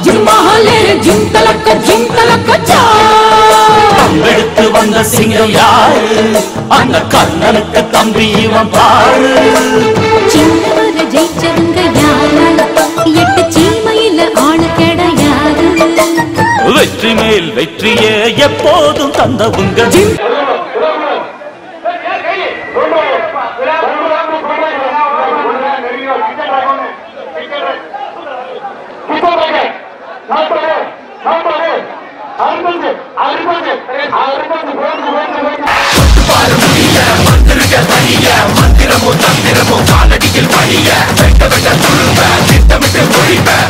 ஜும்மாலே ஜும் தலக்க ஜும் தலக்க ஜா எடுத்து வந்த சிங்கம் யாரு அந்த கண்ணனுக்கு தம்பி இவன் பாரு சின்னவர ஜெயிச்சவங்க யாரு எட்டு சீமையில ஆளு கிடையாது வெற்றி மேல் வெற்றியே எப்போதும் தந்தவுங்க மந்திரமோ தந்திரமோ காலடியில் வழிய வெட்ட வெட்ட துழுவ திட்டமிட்டு ஒழிப்ப